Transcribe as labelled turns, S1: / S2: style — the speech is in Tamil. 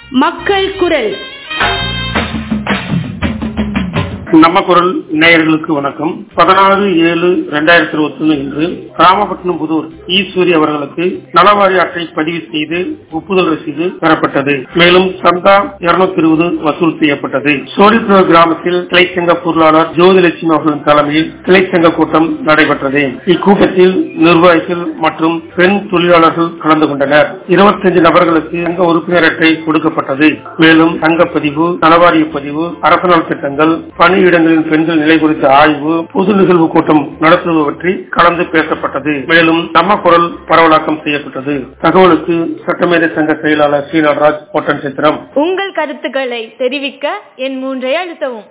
S1: மக்கள் குரல்
S2: நம்ம குரல் நேயர்களுக்கு வணக்கம் பதினாறு ஏழு இரண்டாயிரத்தி இருபத்தி ஒண்ணு இன்று ராமபட்டினம் புதூர் ஈஸ்வரி அவர்களுக்கு நலவாரி அட்டை பதிவு செய்து ஒப்புதல் ரசீது பெறப்பட்டது மேலும் சந்தா இருநூத்தி இருபது வசூல் செய்யப்பட்டது சோழிபுரம் கிராமத்தில் கிளைச்சங்க பொருளாளர் ஜோதிலட்சுமி அவர்களின் தலைமையில் கிளைச்சங்க கூட்டம் நடைபெற்றது இக்கூட்டத்தில் நிர்வாகிகள் மற்றும் பெண் தொழிலாளர்கள் கலந்து கொண்டனர் இருபத்தஞ்சு நபர்களுக்கு சங்க உறுப்பினர் அட்டை கொடுக்கப்பட்டது மேலும் சங்கப்பதிவு நலவாரிய பதிவு அரசு நல திட்டங்கள் பணியிடங்களில் பெண்கள் நிலை குறித்த ஆய்வு பொது நிகழ்வு கூட்டம் நடத்துவது பற்றி கலந்து பேசப்பட்டது மேலும் நம்ம குரல் பரவலாக்கம் செய்யப்பட்டது தகவலுக்கு சட்டமேதை சங்க செயலாளர் ஸ்ரீநாதராஜ் ஓட்டன் சித்திரம்
S1: உங்கள் கருத்துக்களை தெரிவிக்க என் மூன்றை அழுத்தவும்